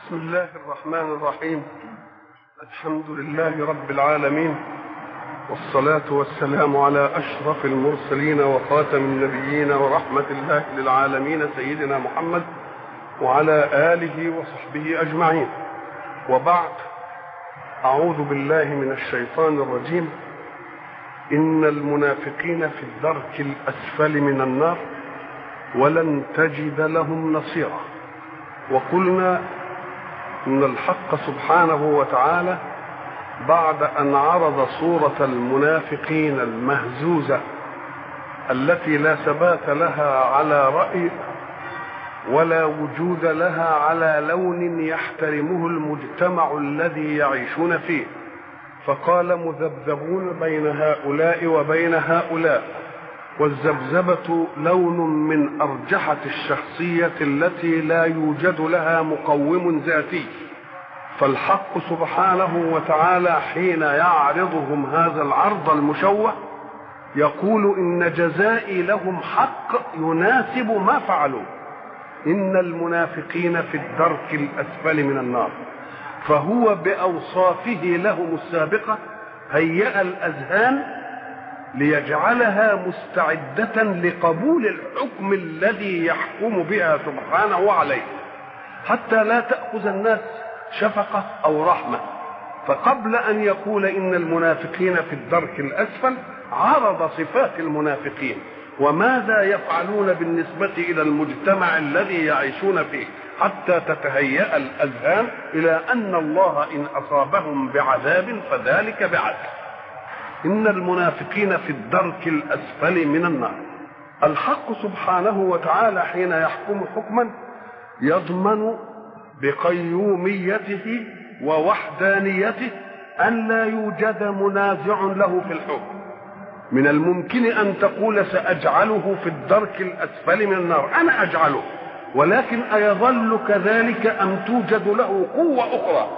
بسم الله الرحمن الرحيم الحمد لله رب العالمين والصلاة والسلام على أشرف المرسلين وخاتم النبيين ورحمة الله للعالمين سيدنا محمد وعلى آله وصحبه أجمعين وبعد أعوذ بالله من الشيطان الرجيم إن المنافقين في الدرك الأسفل من النار ولن تجد لهم نصيرا وقلنا ان الحق سبحانه وتعالى بعد ان عرض صوره المنافقين المهزوزه التي لا ثبات لها على راي ولا وجود لها على لون يحترمه المجتمع الذي يعيشون فيه فقال مذبذبون بين هؤلاء وبين هؤلاء والذبذبة لون من أرجحة الشخصية التي لا يوجد لها مقوم ذاتي فالحق سبحانه وتعالى حين يعرضهم هذا العرض المشوه يقول إن جزائي لهم حق يناسب ما فعلوا إن المنافقين في الدرك الأسفل من النار فهو بأوصافه لهم السابقة هيأ الأذهان ليجعلها مستعدة لقبول الحكم الذي يحكم بها سبحانه عليه حتى لا تأخذ الناس شفقة أو رحمة فقبل أن يقول إن المنافقين في الدرك الأسفل عرض صفات المنافقين وماذا يفعلون بالنسبة إلى المجتمع الذي يعيشون فيه حتى تتهيأ الأذهان إلى أن الله إن أصابهم بعذاب فذلك بعدل إن المنافقين في الدرك الأسفل من النار الحق سبحانه وتعالى حين يحكم حكما يضمن بقيوميته ووحدانيته أن لا يوجد منازع له في الحكم من الممكن أن تقول سأجعله في الدرك الأسفل من النار أنا أجعله ولكن أيظل كذلك أم توجد له قوة أخرى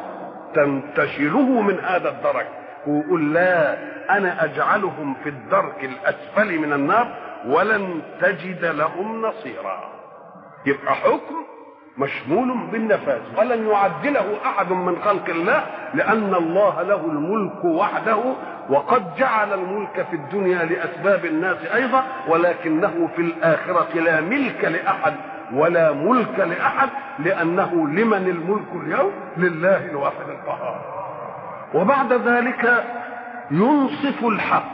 تنتشله من هذا الدرك ويقول لا انا اجعلهم في الدرك الاسفل من النار ولن تجد لهم نصيرا يبقى حكم مشمول بالنفاذ ولن يعدله احد من خلق الله لان الله له الملك وحده وقد جعل الملك في الدنيا لاسباب الناس ايضا ولكنه في الاخره لا ملك لاحد ولا ملك لاحد لانه لمن الملك اليوم لله الواحد القهار وبعد ذلك ينصف الحق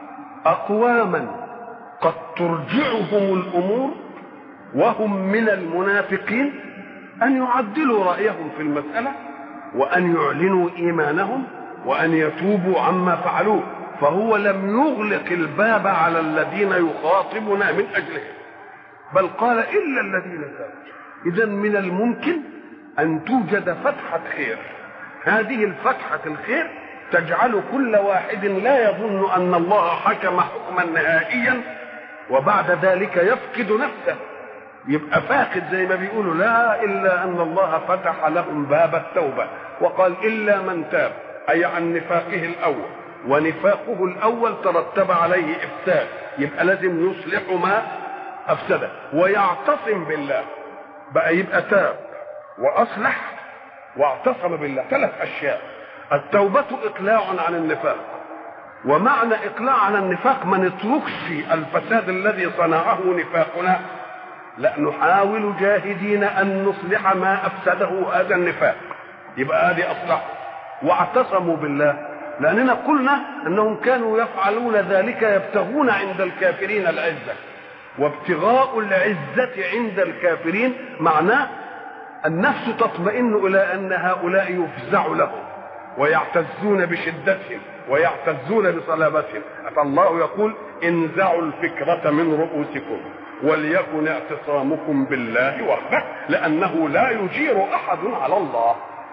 اقواما قد ترجعهم الامور وهم من المنافقين ان يعدلوا رايهم في المساله وان يعلنوا ايمانهم وان يتوبوا عما فعلوه فهو لم يغلق الباب على الذين يخاطبنا من اجلهم بل قال الا الذين تابوا اذا من الممكن ان توجد فتحه خير هذه الفتحة الخير تجعل كل واحد لا يظن أن الله حكم حكما نهائيا وبعد ذلك يفقد نفسه يبقى فاقد زي ما بيقولوا لا إلا أن الله فتح لهم باب التوبة وقال إلا من تاب أي عن نفاقه الأول ونفاقه الأول ترتب عليه إفساد يبقى لازم يصلح ما أفسده ويعتصم بالله بقى يبقى تاب وأصلح واعتصم بالله ثلاث اشياء التوبه اقلاع عن النفاق ومعنى اقلاع عن النفاق ما نتركش الفساد الذي صنعه نفاقنا لا نحاول جاهدين ان نصلح ما افسده هذا النفاق يبقى هذه اصلح واعتصموا بالله لاننا قلنا انهم كانوا يفعلون ذلك يبتغون عند الكافرين العزه وابتغاء العزه عند الكافرين معناه النفس تطمئن الى ان هؤلاء يفزع لهم ويعتزون بشدتهم ويعتزون بصلابتهم فالله يقول انزعوا الفكرة من رؤوسكم وليكن اعتصامكم بالله وحده لأنه لا يجير أحد على الله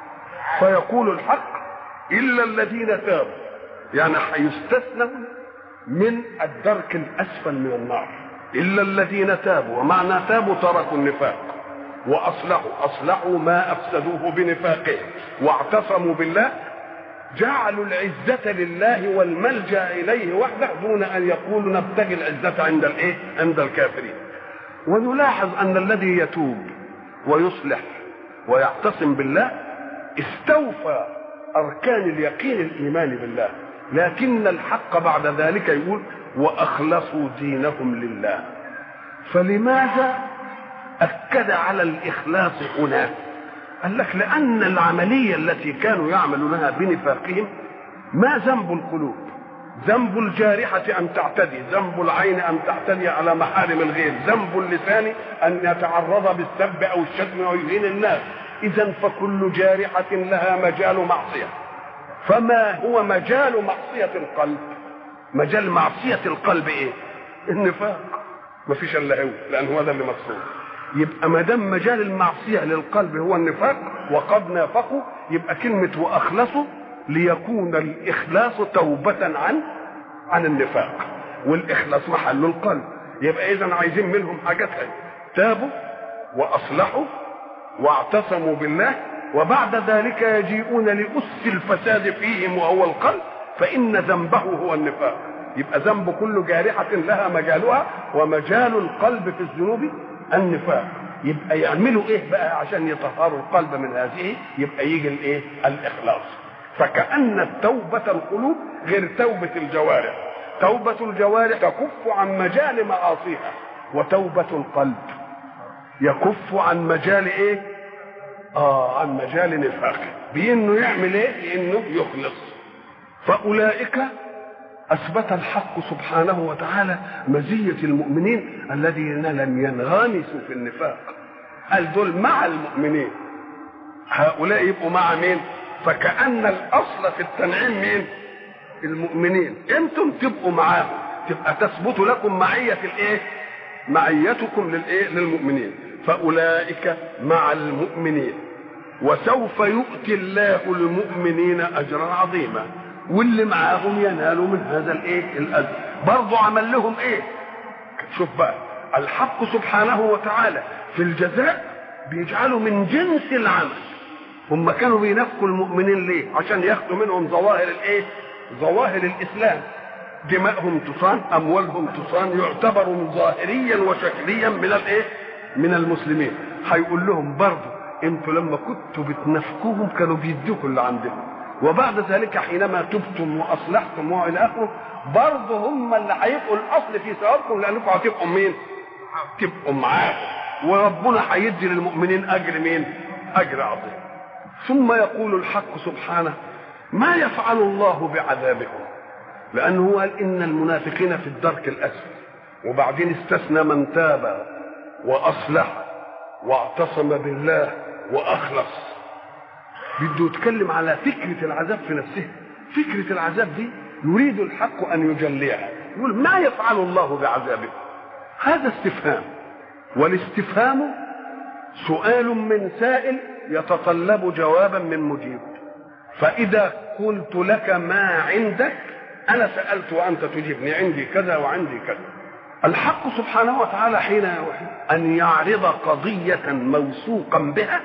فيقول الحق إلا الذين تابوا يعني هيستثنوا من الدرك الأسفل من النار إلا الذين تابوا ومعنى تابوا تركوا النفاق واصلحوا اصلحوا ما افسدوه بنفاقهم واعتصموا بالله جعلوا العزة لله والملجأ إليه وحده دون أن يقولوا نبتغي العزة عند الإيه؟ عند الكافرين. ونلاحظ أن الذي يتوب ويصلح ويعتصم بالله استوفى اركان اليقين الايمان بالله لكن الحق بعد ذلك يقول واخلصوا دينهم لله فلماذا اكد على الاخلاص هناك قال لك لان العمليه التي كانوا يعملونها بنفاقهم ما ذنب القلوب ذنب الجارحة أن تعتدي ذنب العين أن تعتدي على محارم الغير ذنب اللسان أن يتعرض بالسب أو الشتم أو يهين الناس إذا فكل جارحة لها مجال معصية فما هو مجال معصية القلب مجال معصية القلب إيه النفاق ما فيش إلا هو لأن هو ده اللي مقصود يبقى ما دام مجال المعصية للقلب هو النفاق وقد نافقوا يبقى كلمة وأخلصوا ليكون الإخلاص توبة عن عن النفاق والإخلاص محل القلب يبقى إذا عايزين منهم حاجات تابوا وأصلحوا واعتصموا بالله وبعد ذلك يجيئون لأس الفساد فيهم وهو القلب فإن ذنبه هو النفاق يبقى ذنب كل جارحة لها مجالها ومجال القلب في الذنوب النفاق يبقى يعملوا ايه بقى عشان يطهروا القلب من هذه يبقى يجي الايه الاخلاص فكأن التوبة القلوب غير توبة الجوارح توبة الجوارح تكف عن مجال معاصيها وتوبة القلب يكف عن مجال ايه اه عن مجال نفاقه بانه يعمل ايه بانه يخلص فاولئك اثبت الحق سبحانه وتعالى مزيه المؤمنين الذين لم ينغمسوا في النفاق قال دول مع المؤمنين هؤلاء يبقوا مع مين فكأن الأصل في التنعيم مين؟ المؤمنين انتم تبقوا معاهم تبقى تثبت لكم معية الايه؟ معيتكم للايه؟ للمؤمنين فأولئك مع المؤمنين وسوف يؤتي الله المؤمنين أجرا عظيما واللي معاهم ينالوا من هذا الايه؟ الأجر برضه عمل لهم ايه؟ شوف بقى الحق سبحانه وتعالى في الجزاء بيجعله من جنس العمل هم كانوا بينافقوا المؤمنين ليه؟ عشان ياخدوا منهم ظواهر الايه؟ ظواهر الاسلام دماءهم تصان اموالهم تصان يعتبروا ظاهريا وشكليا من الايه؟ من المسلمين هيقول لهم برضه انتوا لما كنتوا بتنافقوهم كانوا بيدوكوا اللي عندهم وبعد ذلك حينما تبتم واصلحتم والى اخره برضه هم اللي هيبقوا الاصل في ثوابكم لانكم هتبقوا مين؟ تبقوا معاهم وربنا هيدي للمؤمنين اجر مين؟ اجر عظيم ثم يقول الحق سبحانه ما يفعل الله بعذابكم لأنه قال إن المنافقين في الدرك الأسفل وبعدين استثنى من تاب وأصلح واعتصم بالله وأخلص بده يتكلم على فكرة العذاب في نفسه فكرة العذاب دي يريد الحق أن يجليها يقول ما يفعل الله بعذابكم هذا استفهام والاستفهام سؤال من سائل يتطلب جوابا من مجيب فإذا قلت لك ما عندك أنا سألت وأنت تجيبني عندي كذا وعندي كذا الحق سبحانه وتعالى حين يوحي أن يعرض قضية موثوقا بها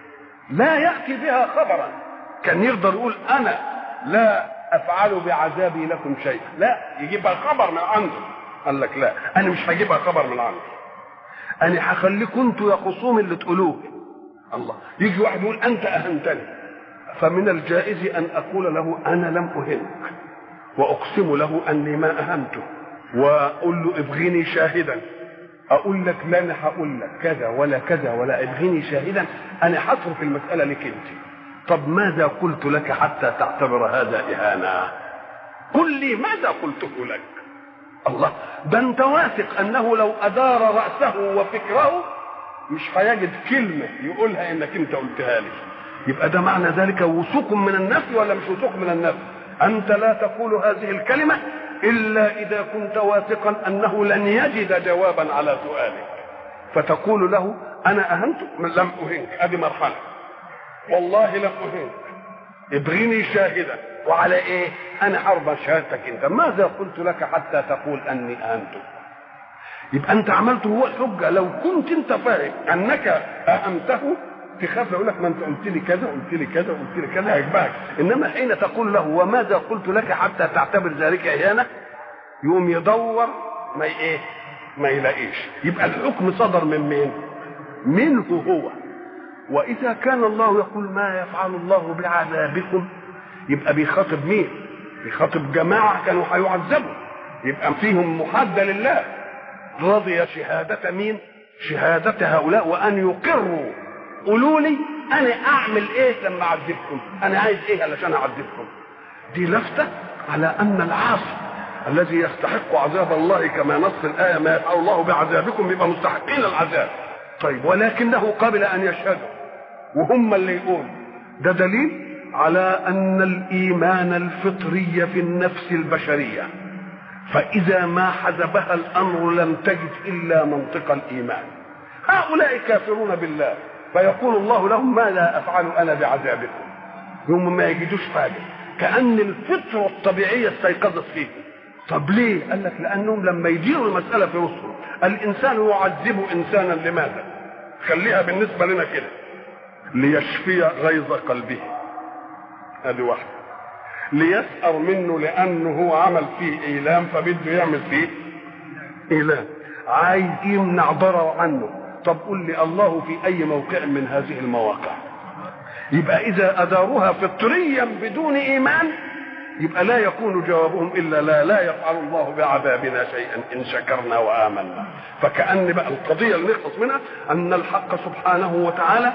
لا يأتي بها خبرا كان يقدر يقول أنا لا أفعل بعذابي لكم شيئا لا يجيبها خبر من عنده قال لك لا أنا مش هجيبها خبر من عنده أنا هخليكم أنتوا يا خصوم اللي تقولوه الله يجي واحد يقول أنت أهنتني فمن الجائز أن أقول له أنا لم أهنك وأقسم له أني ما أهنته وأقول له ابغيني شاهدا أقول لك لا أنا هقول لك كذا ولا كذا ولا ابغيني شاهدا أنا هترك المسألة لك أنت طب ماذا قلت لك حتى تعتبر هذا إهانة قل لي ماذا قلته لك الله ده انت واثق انه لو ادار راسه وفكره مش هيجد كلمه يقولها انك انت قلتها لي يبقى ده معنى ذلك وثوق من النفي ولا مش وثوق من النفي انت لا تقول هذه الكلمه الا اذا كنت واثقا انه لن يجد جوابا على سؤالك فتقول له انا اهنتك لم اهنك ادي مرحله والله لم اهنك ابغيني شاهدا وعلى ايه انا حرب شهادتك انت ماذا قلت لك حتى تقول اني اهنتك يبقى انت عملته هو الحجه لو كنت انت فاهم انك اهمته تخاف يقول لك ما انت قلت لي كذا قلت لي كذا قلت لي كذا هيجبعك انما حين تقول له وماذا قلت لك حتى تعتبر ذلك اهانه يقوم يدور ما ايه ما يلاقيش يبقى الحكم صدر من مين منه هو واذا كان الله يقول ما يفعل الله بعذابكم يبقى بيخاطب مين بيخاطب جماعه كانوا هيعذبوا يبقى فيهم محاده لله رضي شهاده مين شهاده هؤلاء وان يقروا قولوا لي انا اعمل ايه لما اعذبكم انا عايز ايه علشان اعذبكم دي لفته على ان العاصي الذي يستحق عذاب الله كما نص الايه ما يفعل الله بعذابكم يبقى مستحقين العذاب طيب ولكنه قبل ان يشهدوا وهم اللي يقولوا ده دليل على ان الايمان الفطري في النفس البشريه فاذا ما حزبها الامر لم تجد الا منطق الايمان هؤلاء كافرون بالله فيقول الله لهم ماذا افعل انا بعذابكم هم ما يجدوش حاجه كان الفطره الطبيعيه استيقظت فيهم طب ليه قال لك لانهم لما يديروا المساله في وسطهم الانسان يعذب انسانا لماذا خليها بالنسبه لنا كده ليشفي غيظ قلبه ادي واحده ليسأر منه لانه هو عمل فيه ايلام فبده يعمل فيه ايلام عايز يمنع ضرر عنه طب قل لي الله في اي موقع من هذه المواقع يبقى اذا اداروها فطريا بدون ايمان يبقى لا يكون جوابهم الا لا لا يفعل الله بعذابنا شيئا ان شكرنا وامنا فكان بقى القضيه اللي نخلص منها ان الحق سبحانه وتعالى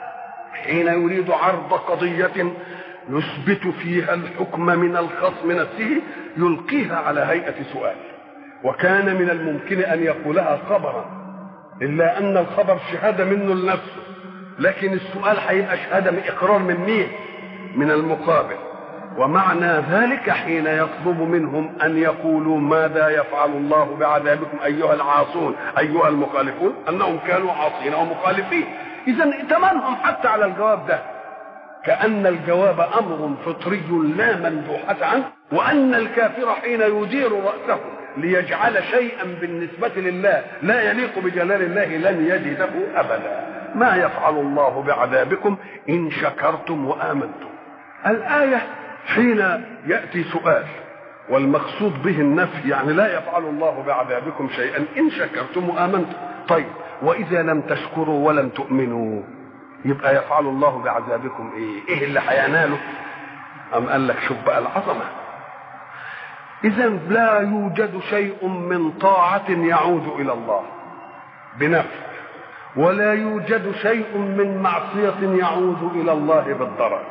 حين يريد عرض قضيه يثبت فيها الحكم من الخصم نفسه يلقيها على هيئه سؤال وكان من الممكن ان يقولها خبرا الا ان الخبر شهاده منه لنفسه لكن السؤال هيبقى شهاده من اقرار من مين من المقابل ومعنى ذلك حين يطلب منهم ان يقولوا ماذا يفعل الله بعذابكم ايها العاصون ايها المخالفون انهم كانوا عاصين ومخالفين اذا ائتمنهم حتى على الجواب ده كان الجواب امر فطري لا مندوحه عنه وان الكافر حين يدير راسه ليجعل شيئا بالنسبه لله لا يليق بجلال الله لن يجده ابدا ما يفعل الله بعذابكم ان شكرتم وامنتم الايه حين ياتي سؤال والمقصود به النفي يعني لا يفعل الله بعذابكم شيئا ان شكرتم وامنتم طيب واذا لم تشكروا ولم تؤمنوا يبقى يفعل الله بعذابكم ايه ايه اللي هيناله ام قال لك شوف بقى العظمه اذا لا يوجد شيء من طاعه يعود الى الله بنفع ولا يوجد شيء من معصيه يعود الى الله بالضرر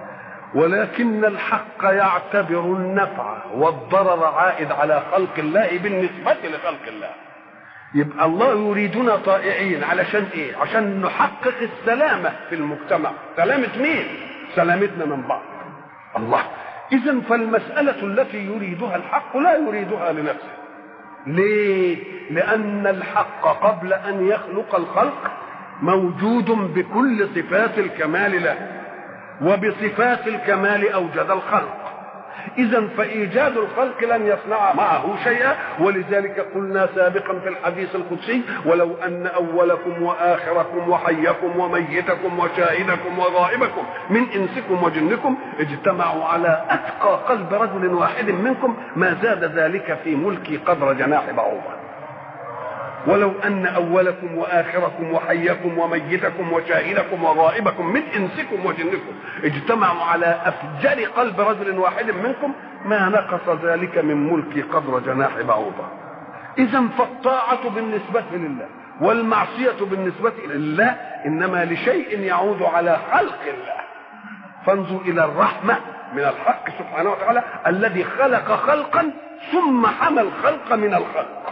ولكن الحق يعتبر النفع والضرر عائد على خلق الله بالنسبة لخلق الله يبقى الله يريدنا طائعين علشان ايه عشان نحقق السلامة في المجتمع سلامة مين سلامتنا من بعض الله اذا فالمسألة التي يريدها الحق لا يريدها لنفسه ليه لان الحق قبل ان يخلق الخلق موجود بكل صفات الكمال له وبصفات الكمال اوجد الخلق اذا فايجاد الخلق لن يصنع معه شيئا ولذلك قلنا سابقا في الحديث القدسي ولو ان اولكم واخركم وحيكم وميتكم وشاهدكم وغائبكم من انسكم وجنكم اجتمعوا على اتقى قلب رجل واحد منكم ما زاد ذلك في ملكي قدر جناح بعوضه ولو ان اولكم واخركم وحيكم وميتكم وشاهدكم وغائبكم من انسكم وجنكم اجتمعوا على افجر قلب رجل واحد منكم ما نقص ذلك من ملكي قدر جناح بعوضه اذا فالطاعه بالنسبه لله والمعصيه بالنسبه لله انما لشيء يعود على خلق الله فانظر الى الرحمه من الحق سبحانه وتعالى الذي خلق خلقا ثم حمى الخلق من الخلق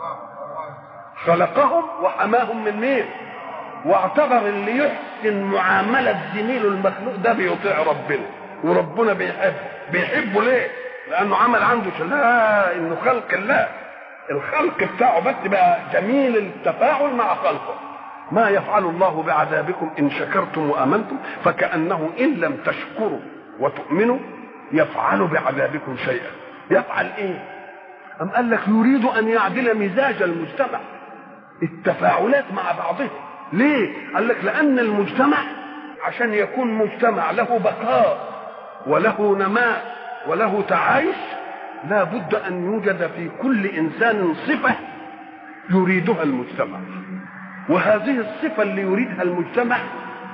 خلقهم وحماهم من مين واعتبر اللي يحسن معاملة زميله المخلوق ده بيطيع ربنا وربنا بيحب بيحبه ليه لانه عمل عنده شيء لا انه خلق الله الخلق بتاعه بس بقى جميل التفاعل مع خلقه ما يفعل الله بعذابكم ان شكرتم وامنتم فكانه ان لم تشكروا وتؤمنوا يفعل بعذابكم شيئا يفعل ايه ام قال لك يريد ان يعدل مزاج المجتمع التفاعلات مع بعضها ليه قال لك لان المجتمع عشان يكون مجتمع له بقاء وله نماء وله تعايش لا بد ان يوجد في كل انسان صفه يريدها المجتمع وهذه الصفه اللي يريدها المجتمع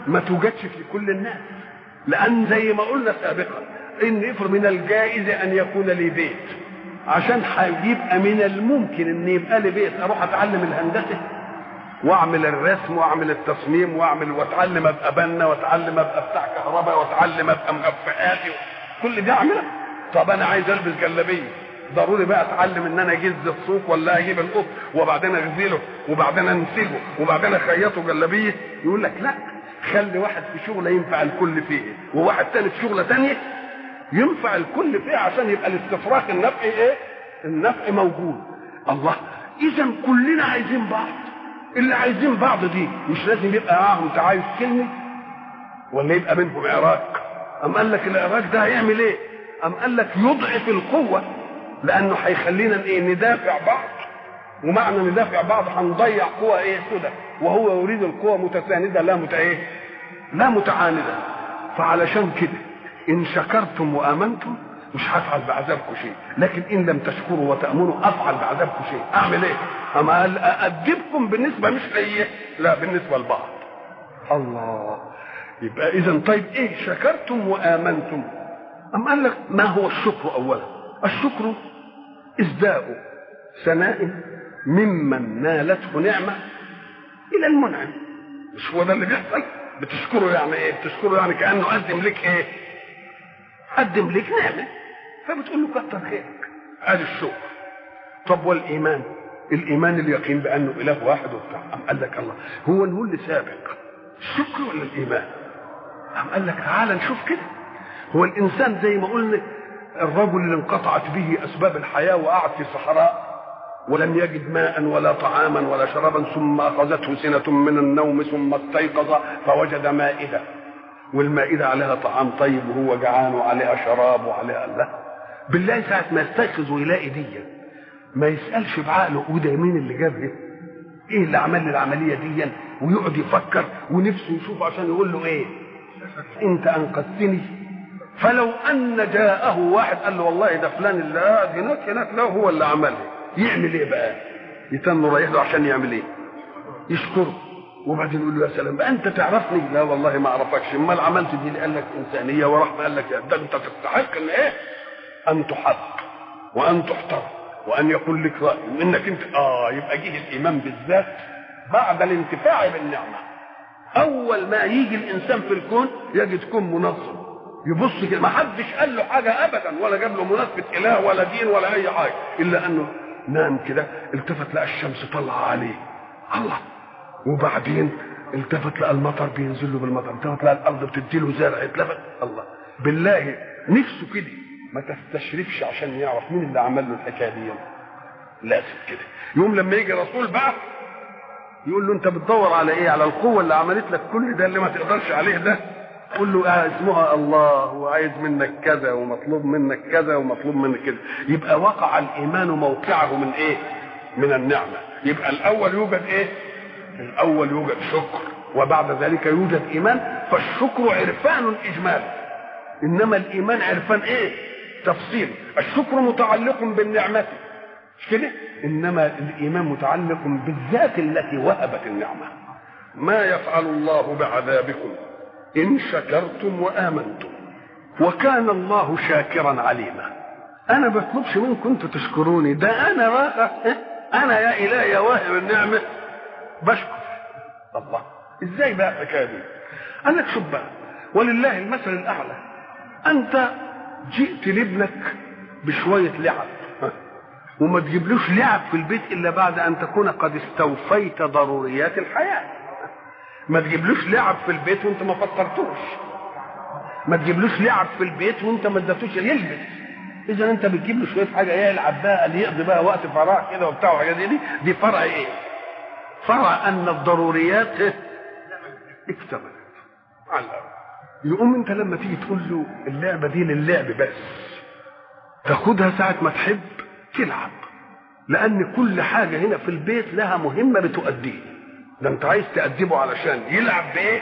ما توجدش في كل الناس لان زي ما قلنا سابقا ان افرض من الجائز ان يكون لي بيت عشان هيبقى من الممكن ان يبقى لي بيت اروح اتعلم الهندسه واعمل الرسم واعمل التصميم واعمل واتعلم ابقى بنا واتعلم ابقى بتاع كهرباء واتعلم ابقى مغفئاتي كل ده اعمله طب انا عايز البس جلابيه ضروري بقى اتعلم ان انا اجز الصوف ولا اجيب القط وبعدين اغزله وبعدين انسجه وبعدين اخيطه جلابيه يقول لك لا خلي واحد في شغله ينفع الكل فيه وواحد تاني في شغله تانيه ينفع الكل فيه عشان يبقى الاستفراغ النفع ايه النفع موجود الله اذا كلنا عايزين بعض اللي عايزين بعض دي مش لازم يبقى معاهم تعايش كلمي ولا يبقى منهم عراق ام قال لك العراق ده هيعمل ايه ام قال لك يضعف القوه لانه هيخلينا ايه ندافع بعض ومعنى ندافع بعض هنضيع قوة ايه سدى وهو يريد القوة متساندة لا مت ايه لا متعاندة فعلشان كده ان شكرتم وامنتم مش هفعل بعذابكم شيء لكن ان لم تشكروا وتامنوا افعل بعذابكم شيء اعمل ايه اما قال اادبكم بالنسبه مش ليا لا بالنسبه لبعض الله يبقى اذا طيب ايه شكرتم وامنتم ام قال لك ما هو الشكر اولا الشكر ازداء ثناء ممن نالته نعمه الى المنعم مش هو ده اللي بيحصل بتشكره يعني ايه بتشكره يعني كانه قدم لك ايه قدم لك نعمه فبتقول له كتر خيرك ادي الشكر طب والايمان الايمان اليقين بانه اله واحد وبتاع أم قال لك الله هو هو اللي سابق الشكر ولا الايمان أم قال لك تعالى نشوف كده هو الانسان زي ما قلنا الرجل اللي انقطعت به اسباب الحياه وقعد في صحراء ولم يجد ماء ولا طعاما ولا شرابا ثم اخذته سنه من النوم ثم استيقظ فوجد مائده والمائده عليها طعام طيب وهو جعان وعليها شراب وعليها الله بالله ساعه ما يستيقظ ويلاقي دي ما يسالش بعقله وده مين اللي جابها ايه اللي عمل لي العمليه دي ويقعد يفكر ونفسه يشوف عشان يقول له ايه انت انقذتني فلو ان جاءه واحد قال له والله ده فلان اللي قاعد هناك هناك لا هو اللي عملها يعمل ايه بقى يتم رايح له عشان يعمل ايه يشكره وبعدين يقول له يا سلام بقى انت تعرفني لا والله ما اعرفكش امال عملت دي اللي قال لك انسانيه ورحمه قال لك ده انت تستحق ان ايه ان تحب وان تحترم وان يكون لك راي وانك انت اه يبقى جه الايمان بالذات بعد الانتفاع بالنعمه اول ما يجي الانسان في الكون يجد كون منظم يبص كده ما حدش قال له حاجه ابدا ولا جاب له مناسبه اله ولا دين ولا اي حاجه الا انه نام كده التفت لقى الشمس طالعه عليه الله وبعدين التفت لقى المطر بينزل له بالمطر التفت لقى الارض بتدي له زرع اتلفت الله بالله نفسه كده ما تستشرفش عشان يعرف مين اللي عمل له الحكايه دي لازم كده يوم لما يجي رسول بقى يقول له انت بتدور على ايه على القوه اللي عملت لك كل ده اللي ما تقدرش عليه ده قول له آه اسمها الله وعايز منك كذا ومطلوب منك كذا ومطلوب منك كذا يبقى وقع الايمان موقعه من ايه من النعمه يبقى الاول يوجد ايه الاول يوجد شكر وبعد ذلك يوجد ايمان فالشكر عرفان اجمالي انما الايمان عرفان ايه تفصيل الشكر متعلق بالنعمه مش كده انما الايمان متعلق بالذات التي وهبت النعمه ما يفعل الله بعذابكم ان شكرتم وامنتم وكان الله شاكرا عليما انا بطلبش منكم انتوا تشكروني ده انا بقى انا يا الهي يا واهب النعمه بشكر الله ازاي بقى الحكايه دي قال لك شوف بقى ولله المثل الاعلى انت جئت لابنك بشويه لعب وما تجيبلوش لعب في البيت الا بعد ان تكون قد استوفيت ضروريات الحياه ما تجيبلوش لعب في البيت وانت ما فطرتوش ما تجيبلوش لعب في البيت وانت ما اديتوش يلبس اذا انت بتجيب له شويه حاجه يلعب بقى اللي يقضي بقى وقت فراغ كده وبتاع وحاجات دي دي فرع ايه؟ فرع ان الضروريات اكتملت على يقوم انت لما تيجي تقول له اللعبه دي للعب بس تاخدها ساعه ما تحب تلعب لان كل حاجه هنا في البيت لها مهمه بتؤديه ده انت عايز تأدبه علشان يلعب بايه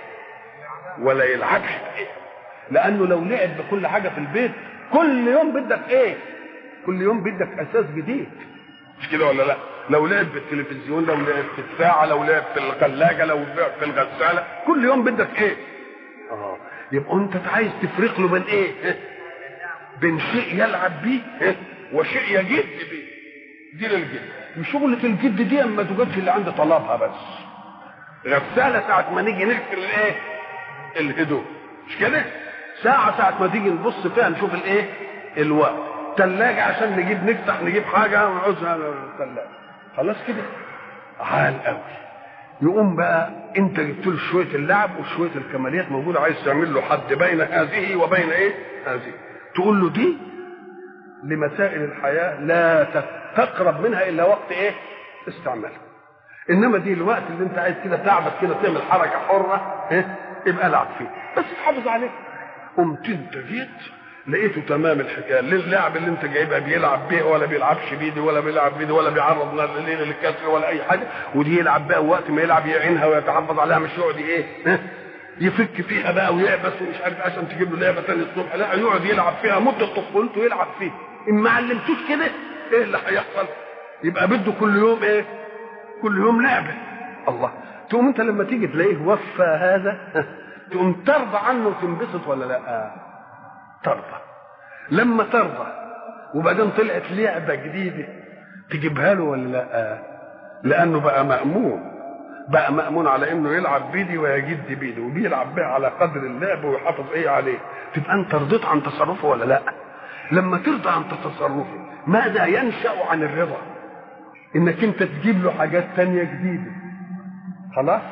ولا يلعبش بايه لانه لو لعب بكل حاجه في البيت كل يوم بدك ايه كل يوم بدك اساس جديد مش كده ولا لا لو لعب في التلفزيون لو لعب في الساعه لو لعب في الثلاجه لو لعب في الغساله كل يوم بدك ايه اه يبقى انت عايز تفرق له بين ايه بين شيء يلعب بيه وشيء يجد بيه دي للجد وشغلة الجد دي اما تجدش اللي عند طلبها بس غسالة ساعة ما نيجي نغسل الايه الهدوم مش كده ساعة ساعة ما تيجي نبص فيها نشوف الايه الوقت تلاجة عشان نجيب نفتح نجيب حاجة ونعوزها الثلاجة خلاص كده عال قوي يقوم بقى انت جبت له شويه اللعب وشويه الكماليات موجوده عايز تعمل له حد بين هذه وبين ايه؟ هذه تقول له دي لمسائل الحياه لا تقرب منها الا وقت ايه؟ استعمالها انما دي الوقت اللي انت عايز كده تعبت كده تعمل حركه حره ايه؟ يبقى العب فيه بس تحافظ عليه قمت انت جيت لقيته تمام الحكايه اللعب اللي انت جايبها بيلعب بيه ولا بيلعبش بيه دي ولا بيلعب بيه دي ولا بيعرض الليل للكسر ولا اي حاجه ودي يلعب بقى وقت ما يلعب يعينها ويتحفظ عليها مش يقعد ايه يفك فيها بقى ويعبس ومش عارف عشان تجيب له لعبه ثانيه الصبح لا يقعد يلعب فيها مده طفولته يلعب فيها ان ما علمتوش كده ايه اللي هيحصل؟ يبقى بده كل يوم ايه؟ كل يوم لعبه الله تقوم انت لما تيجي تلاقيه وفى هذا تقوم ترضى عنه وتنبسط ولا لا؟ ترضى لما ترضى وبعدين طلعت لعبة جديدة تجيبها له ولا لا لأنه بقى مأمون بقى مأمون على إنه يلعب بيدي ويجد بيدي وبيلعب بها على قدر اللعب ويحافظ إيه عليه تبقى أنت رضيت عن تصرفه ولا لا لما ترضى عن تصرفه ماذا ينشأ عن الرضا إنك أنت تجيب له حاجات تانية جديدة خلاص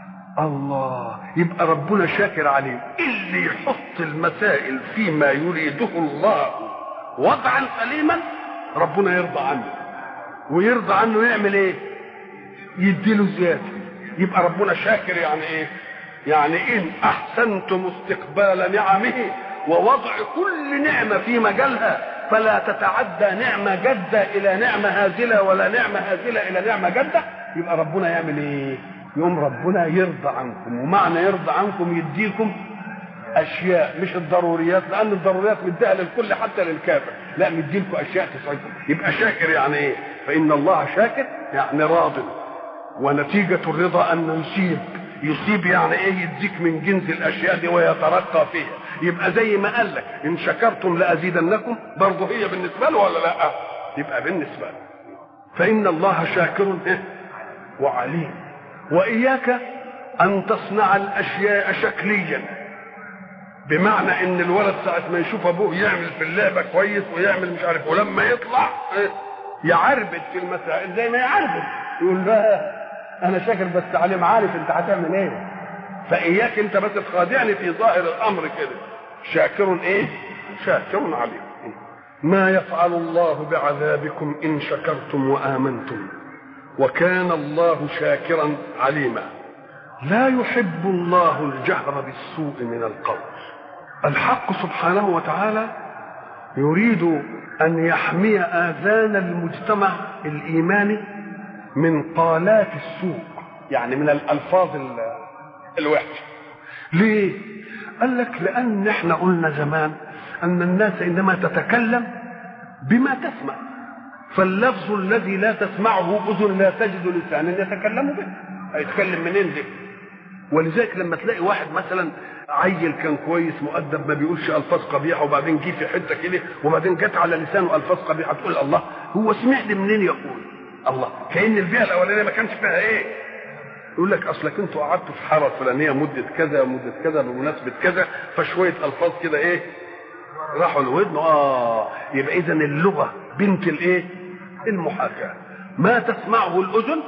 الله يبقى ربنا شاكر عليه اللي يحط المسائل فيما يريده الله وضعا سليما ربنا يرضى عنه ويرضى عنه يعمل ايه يديله زياده يبقى ربنا شاكر يعني ايه يعني ان احسنتم استقبال نعمه ووضع كل نعمه في مجالها فلا تتعدى نعمه جده الى نعمه هازله ولا نعمه هازله الى نعمه جده يبقى ربنا يعمل ايه يوم ربنا يرضى عنكم ومعنى يرضى عنكم يديكم اشياء مش الضروريات لان الضروريات مديها للكل حتى للكافر لا مديلكم اشياء تسعدكم يبقى شاكر يعني ايه فان الله شاكر يعني راض ونتيجة الرضا ان يصيب يصيب يعني ايه يديك من جنس الاشياء دي ويترقى فيها يبقى زي ما قال لك ان شكرتم لازيدنكم برضه هي بالنسبه له ولا لا يبقى بالنسبه له فان الله شاكر وعليم واياك ان تصنع الاشياء شكليا بمعنى ان الولد ساعه ما يشوف ابوه يعمل في اللعبه كويس ويعمل مش عارف ولما يطلع يعربد في المسائل زي ما يعربد يقول لا انا شاكر بس عليم عارف انت هتعمل ايه فاياك انت بس تخادعني في ظاهر الامر كده شاكر ايه شاكر عليم ما يفعل الله بعذابكم ان شكرتم وامنتم وكان الله شاكرا عليما لا يحب الله الجهر بالسوء من القول الحق سبحانه وتعالى يريد ان يحمي اذان المجتمع الايماني من قالات السوء يعني من الالفاظ الوحشه ليه قال لك لان احنا قلنا زمان ان الناس انما تتكلم بما تسمع فاللفظ الذي لا تسمعه اذن لا تجد لسانا يتكلم به هيتكلم منين ده ولذلك لما تلاقي واحد مثلا عيل كان كويس مؤدب ما بيقولش الفاظ قبيحه وبعدين جه في حته كده وبعدين جت على لسانه الفاظ قبيحه تقول الله هو سمع لي منين يقول الله كان البيئه الاولانيه ما كانش فيها ايه يقول لك اصلك انتوا قعدتوا في حاره فلانيه مده كذا مده كذا بمناسبه كذا فشويه الفاظ كده ايه راحوا لودنه اه يبقى اذا اللغه بنت الايه المحاكاه ما تسمعه الاذن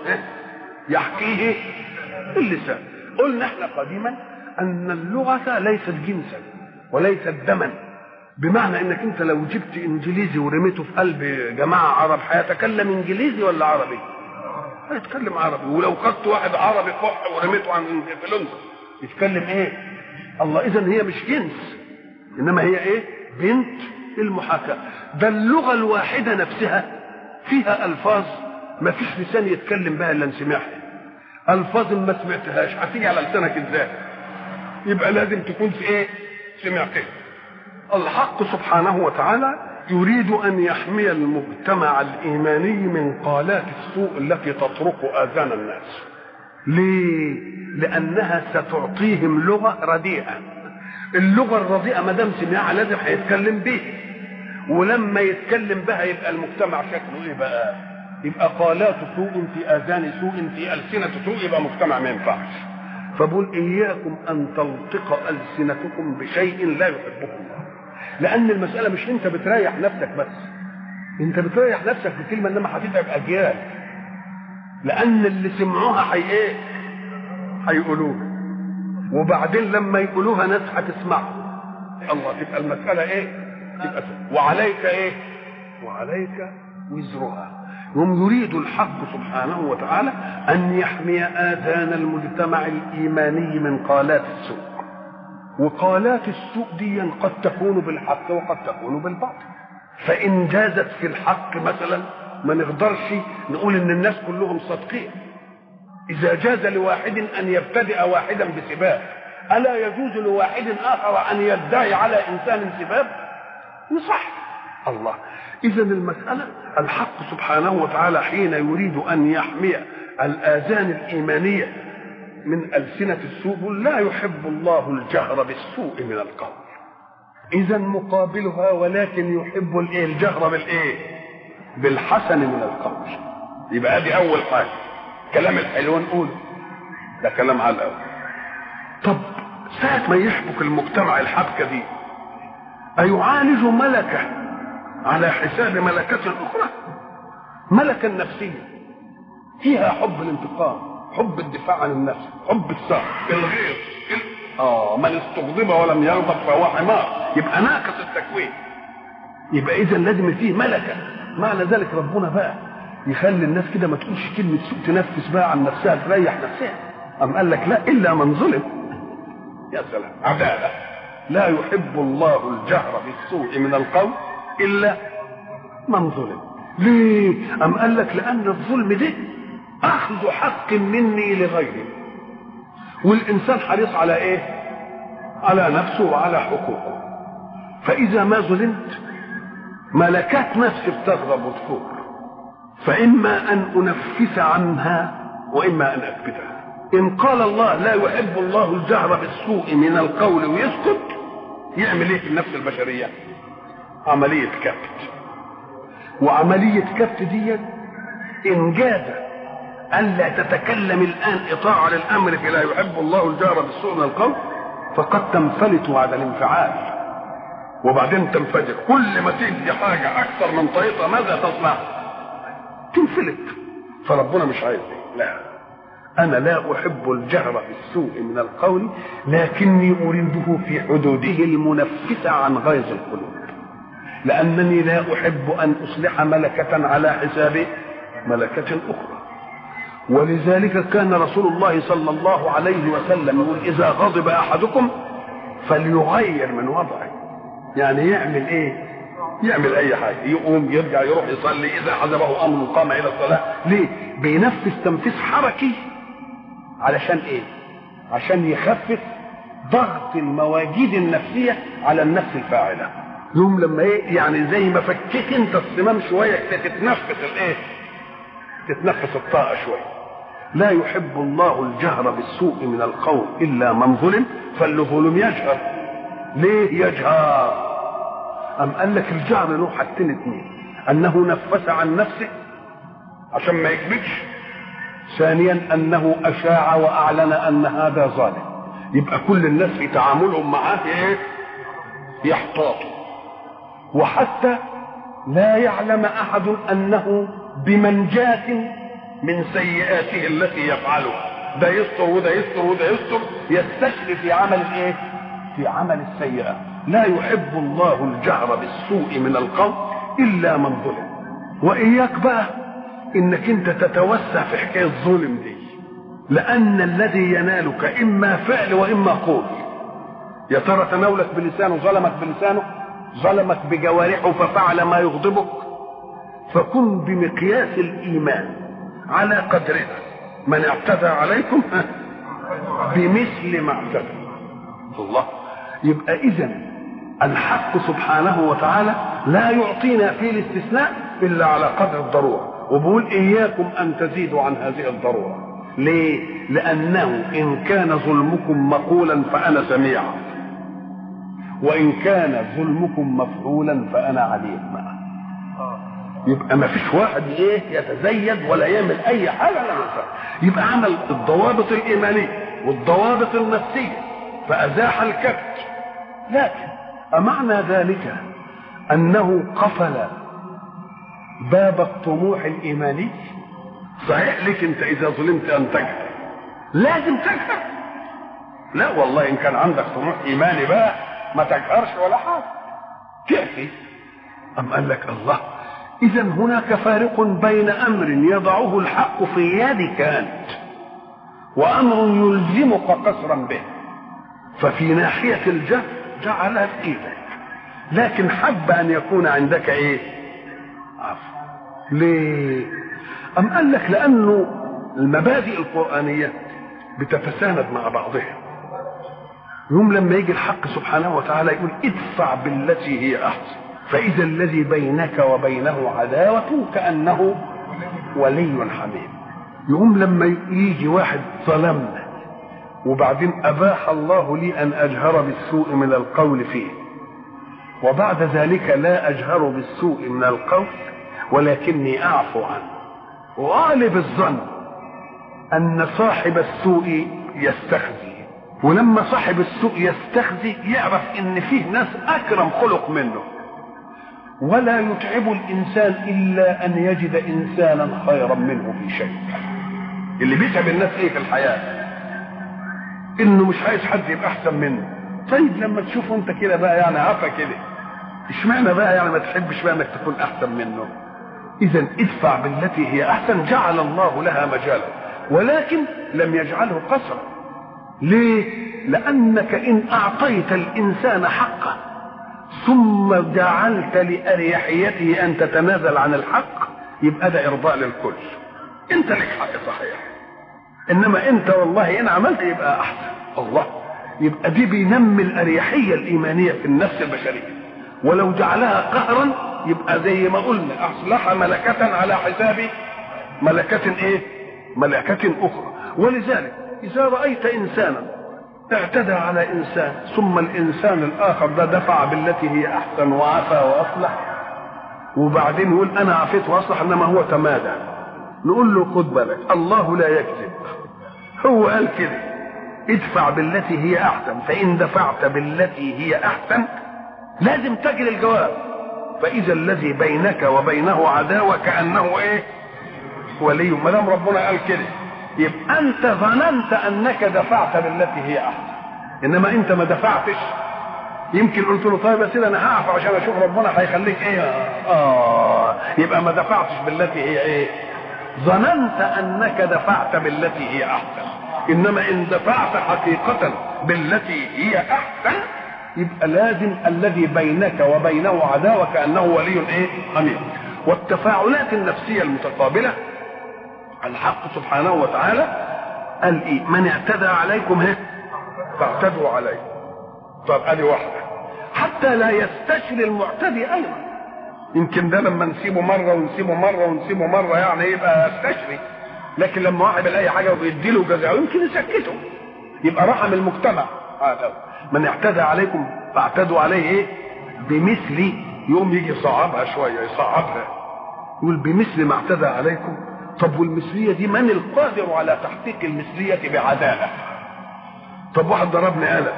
يحكيه اللسان قلنا احنا قديما ان اللغه ليست جنسا وليست دما بمعنى انك انت لو جبت انجليزي ورميته في قلب جماعه عرب هيتكلم انجليزي ولا عربي؟ هيتكلم عربي ولو خدت واحد عربي فح ورميته عن في لندن يتكلم ايه؟ الله اذا هي مش جنس انما هي ايه؟ بنت المحاكاه ده اللغه الواحده نفسها فيها الفاظ ما فيش لسان يتكلم بها الا سمعها الفاظ ما سمعتهاش هتيجي على لسانك ازاي يبقى لازم تكون في ايه سمعتها الحق سبحانه وتعالى يريد ان يحمي المجتمع الايماني من قالات السوء التي تطرق اذان الناس ليه لانها ستعطيهم لغه رديئه اللغه الرديئه ما دام سمعها لازم هيتكلم بيها ولما يتكلم بها يبقى المجتمع شكله ايه بقى يبقى قالات سوء في اذان سوء في السنه سوء يبقى مجتمع ما ينفعش فبقول اياكم ان تلطق السنتكم بشيء لا يحبه الله لان المساله مش انت بتريح نفسك بس انت بتريح نفسك بكلمه انما هتتعب اجيال لان اللي سمعوها هي ايه هيقولوها وبعدين لما يقولوها ناس هتسمعها الله تبقى المساله ايه تبقى سهل. وعليك ايه وعليك وزرها هم يريد الحق سبحانه وتعالى ان يحمي اذان المجتمع الايماني من قالات السوء وقالات السوء دي قد تكون بالحق وقد تكون بالباطل فان جازت في الحق مثلا ما نقدرش نقول ان الناس كلهم صادقين اذا جاز لواحد ان يبتدئ واحدا بسباب الا يجوز لواحد اخر ان يدعي على انسان سباب يصح الله اذا المساله الحق سبحانه وتعالى حين يريد ان يحمي الاذان الايمانيه من السنه السوء لا يحب الله الجهر بالسوء من القول اذا مقابلها ولكن يحب الايه الجهر بالايه بالحسن من القول يبقى ادي اول حاجه كلام الحلو نقوله ده كلام على الاول طب ساعه ما يحبك المجتمع الحبكه دي أيعالج ملكة على حساب ملكة أخرى ملكة نفسية فيها حب الانتقام حب الدفاع عن النفس حب السهر الغيظ اه من استغضب ولم يغضب فهو حمار يبقى ناقص التكوين يبقى اذا لازم فيه ملكه معنى ذلك ربنا بقى يخلي الناس كده ما تقولش كلمه سوء تنفس بقى عن نفسها تريح نفسها أم قال لك لا الا من ظلم يا سلام عداله لا يحب الله الجهر بالسوء من القول الا من ظلم ليه ام قال لك لان الظلم ده اخذ حق مني لغيري والانسان حريص على ايه على نفسه وعلى حقوقه فاذا ما ظلمت ملكات نفسي بتغضب وتفور فاما ان انفس عنها واما ان اثبتها ان قال الله لا يحب الله الجهر بالسوء من القول ويسكت يعمل ايه في النفس البشريه عمليه كبت وعمليه كبت دي ان جاز الا تتكلم الان اطاعه للامر فلا يحب الله الجهر بالسوء من القول فقد تنفلت بعد الانفعال وبعدين تنفجر كل ما تدي حاجه اكثر من طريقه ماذا تصنع تنفلت فربنا مش عايز لا أنا لا أحب الجهر بالسوء من القول لكني أريده في حدوده المنفسة عن غيظ القلوب لأنني لا أحب أن أصلح ملكة على حساب ملكة أخرى ولذلك كان رسول الله صلى الله عليه وسلم يقول إذا غضب أحدكم فليغير من وضعه يعني يعمل إيه؟ يعمل أي حاجة يقوم يرجع يروح يصلي إذا حزبه أمر قام إلى الصلاة ليه؟ بينفذ تنفيذ حركي علشان ايه عشان يخفف ضغط المواجيد النفسية على النفس الفاعلة يوم لما ايه يعني زي ما فكيت انت الصمام شوية تتنفس الايه تتنفس الطاقة شوية لا يحب الله الجهر بالسوء من القول الا من ظلم فاللي ظلم يجهر ليه يجهر ام قال لك الجهر له حاجتين اتنين انه نفس عن نفسه عشان ما يكبتش ثانيا انه اشاع واعلن ان هذا ظالم يبقى كل الناس في تعاملهم معاه ايه يحتاطوا وحتى لا يعلم احد انه بمنجاة من سيئاته التي يفعلها ده يستر وده يستر وده يستر يستشري في عمل ايه في عمل السيئة لا يحب الله الجهر بالسوء من القول الا من ظلم واياك بقى انك انت تتوسع في حكايه الظلم دي لان الذي ينالك اما فعل واما قول يا ترى تناولك بلسانه ظلمك بلسانه ظلمك بجوارحه ففعل ما يغضبك فكن بمقياس الايمان على قدرها من اعتدى عليكم بمثل ما اعتدى الله يبقى اذا الحق سبحانه وتعالى لا يعطينا في الاستثناء الا على قدر الضروره وبقول اياكم ان تزيدوا عن هذه الضروره ليه لانه ان كان ظلمكم مقولا فانا سميع وان كان ظلمكم مفعولا فانا عليم يبقى ما فيش واحد ايه يتزيد ولا يعمل اي حاجه لا ينفع يبقى عمل الضوابط الايمانيه والضوابط النفسيه فازاح الكبت لكن امعنى ذلك انه قفل باب الطموح الايماني صحيح لك انت اذا ظلمت ان تجهر لازم تجهر لا والله ان كان عندك طموح ايماني بقى ما تجهرش ولا حاجه تعفي ام قال لك الله اذا هناك فارق بين امر يضعه الحق في يدك انت وامر يلزمك قصرا به ففي ناحيه الجهل جعلها في ايدك لكن حب ان يكون عندك ايه عفو ليه ام قال لك لانه المبادئ القرانيه بتتساند مع بعضها يوم لما يجي الحق سبحانه وتعالى يقول ادفع بالتي هي احسن فإذا الذي بينك وبينه عداوة كأنه ولي حميم يقوم لما يجي واحد ظلمنا وبعدين أباح الله لي أن أجهر بالسوء من القول فيه وبعد ذلك لا أجهر بالسوء من القول ولكني أعفو عنه وغالب الظن أن صاحب السوء يستخزي ولما صاحب السوء يستخزي يعرف ان فيه ناس اكرم خلق منه ولا يتعب الانسان الا ان يجد انسانا خيرا منه في شيء اللي بيتعب الناس ايه في الحياه انه مش عايز حد يبقى احسن منه طيب لما تشوفه انت كده بقى يعني عفا كده اشمعنى بقى يعني ما تحبش بقى انك تكون احسن منه اذا ادفع بالتي هي احسن جعل الله لها مجالا ولكن لم يجعله قصرا ليه لانك ان اعطيت الانسان حقه ثم جعلت لاريحيته ان تتنازل عن الحق يبقى ده ارضاء للكل انت لك حق صحيح انما انت والله ان عملت يبقى احسن الله يبقى دي بينمي الاريحيه الايمانيه في النفس البشريه ولو جعلها قهرا يبقى زي ما قلنا اصلح ملكه على حساب ملكه ايه ملكه اخرى ولذلك اذا رايت انسانا اعتدى على انسان ثم الانسان الاخر ده دفع بالتي هي احسن وعفى واصلح وبعدين يقول انا عفيت واصلح انما هو تمادى نقول له خد بالك الله لا يكذب هو قال كده ادفع بالتي هي احسن فان دفعت بالتي هي احسن لازم تجري الجواب فاذا الذي بينك وبينه عداوه كانه ايه ولي ما دام ربنا قال كده يبقى انت ظننت انك دفعت بالتي هي احسن انما انت ما دفعتش يمكن قلت له طيب يا سيدي انا هعرف عشان اشوف ربنا هيخليك ايه اه يبقى ما دفعتش بالتي هي ايه ظننت انك دفعت بالتي هي احسن انما ان دفعت حقيقه بالتي هي احسن يبقى لازم الذي بينك وبينه عداوه كانه ولي ايه حميد والتفاعلات النفسيه المتقابله الحق سبحانه وتعالى قال ايه من اعتدى عليكم ها فاعتدوا عليه طب ادي واحده حتى لا يستشري المعتدي ايضا يمكن ده لما نسيبه مره ونسيبه مره ونسيبه مره يعني يبقى يستشري لكن لما واحد يلاقي حاجه وبيدي له جزاء يمكن يسكته يبقى رحم المجتمع هذا من اعتدى عليكم فاعتدوا عليه ايه بمثل يوم يجي يصعبها شويه يصعبها يقول بمثل ما اعتدى عليكم طب والمثليه دي من القادر على تحقيق المثليه بعداله طب واحد ضربني قلم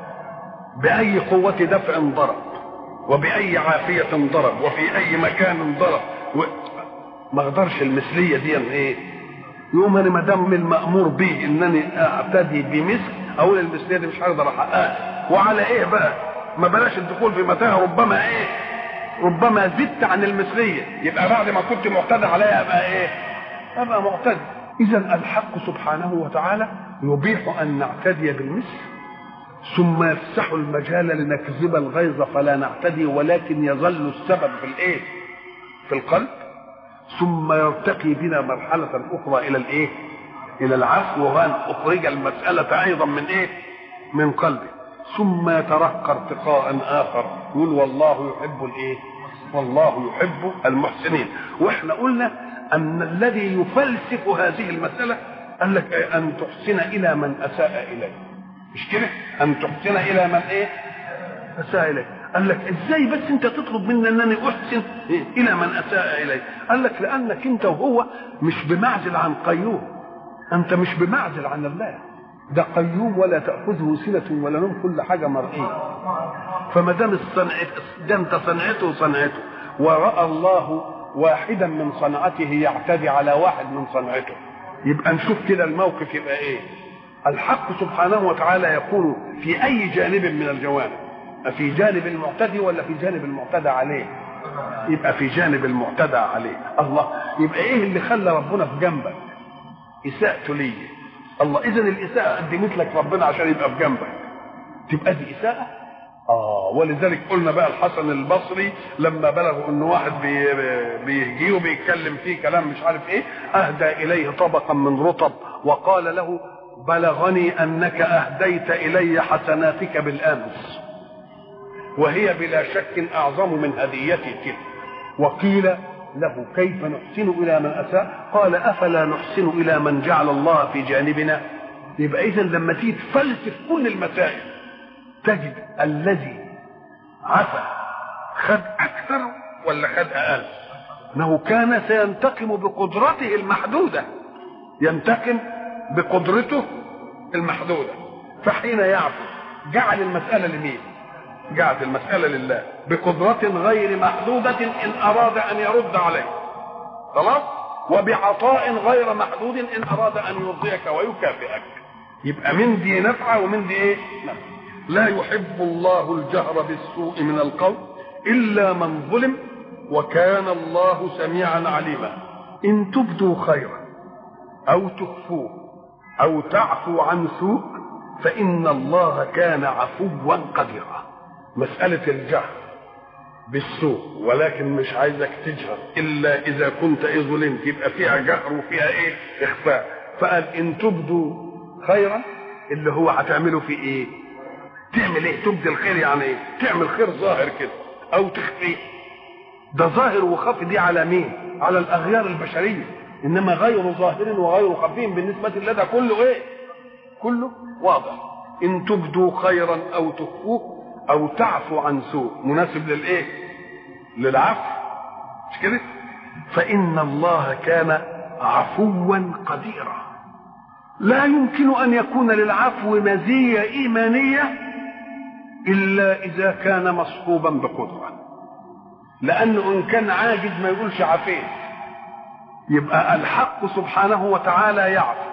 باي قوه دفع ضرب وباي عافيه ضرب وفي اي مكان ضرب و... ما اقدرش المثليه دي ايه يوم انا ما دام المامور به انني اعتدي بمثل اقول المثليه دي مش هقدر احققها وعلى ايه بقى ما بلاش الدخول في متاهه ربما ايه ربما زدت عن المثليه يبقى بعد ما كنت معتدى عليها ابقى ايه ابقى معتدي اذا الحق سبحانه وتعالى يبيح ان نعتدي بالمثل ثم يفسح المجال لنكذب الغيظ فلا نعتدي ولكن يظل السبب في الايه في القلب ثم يرتقي بنا مرحلة أخرى إلى الإيه؟ إلى العفو وأن أخرج المسألة أيضا من إيه؟ من قلبي ثم يترقى ارتقاء اخر يقول والله يحب الايه والله يحب المحسنين واحنا قلنا ان الذي يفلسف هذه المساله قال لك إيه؟ ان تحسن الى من اساء اليه مش كده ان تحسن الى من ايه اساء اليه قال لك ازاي بس انت تطلب مني انني احسن الى من اساء الي قال لك لانك انت وهو مش بمعزل عن قيوم انت مش بمعزل عن الله ده قيوم ولا تاخذه سنه ولا نوم كل حاجه مرئيه فما دام الصنعت ده انت صنعته وصنعته وراى الله واحدا من صنعته يعتدي على واحد من صنعته يبقى نشوف كده الموقف يبقى ايه الحق سبحانه وتعالى يكون في اي جانب من الجوانب في جانب المعتدي ولا في جانب المعتدى عليه يبقى في جانب المعتدى عليه الله يبقى ايه اللي خلى ربنا في جنبك اساءته لي الله اذا الاساءه قدمت لك ربنا عشان يبقى في جنبك تبقى دي اساءه اه ولذلك قلنا بقى الحسن البصري لما بلغوا ان واحد بي بيهجيه وبيتكلم فيه كلام مش عارف ايه اهدى اليه طبقا من رطب وقال له بلغني انك اهديت الي حسناتك بالامس وهي بلا شك اعظم من هديتي تلك وقيل له كيف نحسن الى من اساء قال افلا نحسن الى من جعل الله في جانبنا يبقى اذا لما تيجي تفلسف كل المسائل تجد الذي عفا خد اكثر ولا خد اقل انه كان سينتقم بقدرته المحدوده ينتقم بقدرته المحدوده فحين يعفو جعل المساله لمين جعل المساله لله بقدره غير محدوده ان اراد ان يرد عليه خلاص وبعطاء غير محدود ان اراد ان يرضيك ويكافئك يبقى من دي نفعه ومن دي ايه نفعه لا يحب الله الجهر بالسوء من القول الا من ظلم وكان الله سميعا عليما ان تبدوا خيرا او تخفوه او تعفو عن سوء فان الله كان عفوا قديرا مساله الجهر بالسوء ولكن مش عايزك تجهر الا اذا كنت ايه ظلمت يبقى فيها جهر وفيها ايه اخفاء فقال ان تبدوا خيرا اللي هو هتعمله في ايه تعمل ايه تبدي الخير يعني ايه تعمل خير ظاهر كده او تخفيه ده ظاهر وخفي دي على مين على الاغيار البشريه انما غير ظاهر وغير خفي بالنسبه لدى كله ايه كله واضح ان تبدوا خيرا او تخفوه او تعفو عن سوء مناسب للايه للعفو مش كده فان الله كان عفوا قديرا لا يمكن ان يكون للعفو مزيه ايمانيه الا اذا كان مصحوبا بقدره لانه ان كان عاجز ما يقولش عفيت يبقى الحق سبحانه وتعالى يعفو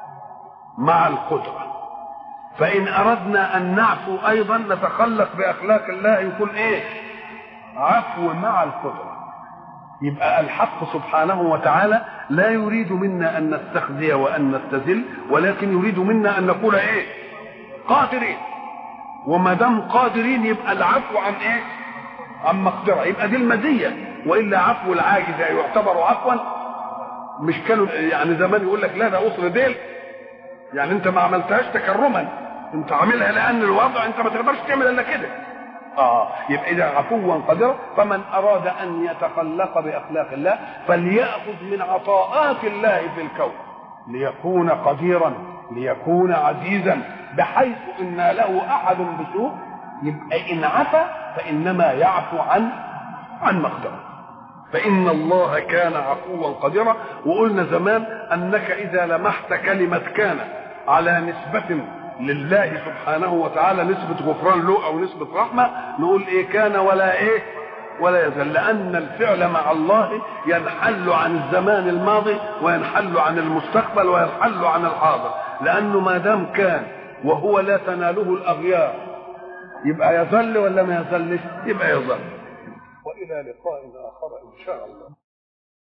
مع القدره فان اردنا ان نعفو ايضا نتخلق باخلاق الله يكون ايه عفو مع القدره يبقى الحق سبحانه وتعالى لا يريد منا ان نستخزي وان نستذل ولكن يريد منا ان نقول ايه قادرين وما دام قادرين يبقى العفو عن ايه عن مقدره يبقى دي المزيه والا عفو العاجز يعتبر عفوا مش كانوا يعني زمان يقول لك لا ده اسر ديل يعني انت ما عملتهاش تكرما انت عاملها لان الوضع انت ما تقدرش تعمل الا كده اه يبقى اذا عفوا قدرا فمن اراد ان يتخلق باخلاق الله فلياخذ من عطاءات الله في الكون ليكون قديرا ليكون عزيزا بحيث ان له احد بسوء يبقى ان عفا فانما يعفو عن عن مقدره فإن الله كان عفوا قديرا وقلنا زمان أنك إذا لمحت كلمة كان على نسبة لله سبحانه وتعالى نسبة غفران له أو نسبة رحمة نقول إيه كان ولا إيه ولا يزال لأن الفعل مع الله ينحل عن الزمان الماضي وينحل عن المستقبل وينحل عن الحاضر لأنه ما دام كان وهو لا تناله الأغيار يبقى يظل ولا ما يظلش يبقى يظل وإلى لقاء آخر إن شاء الله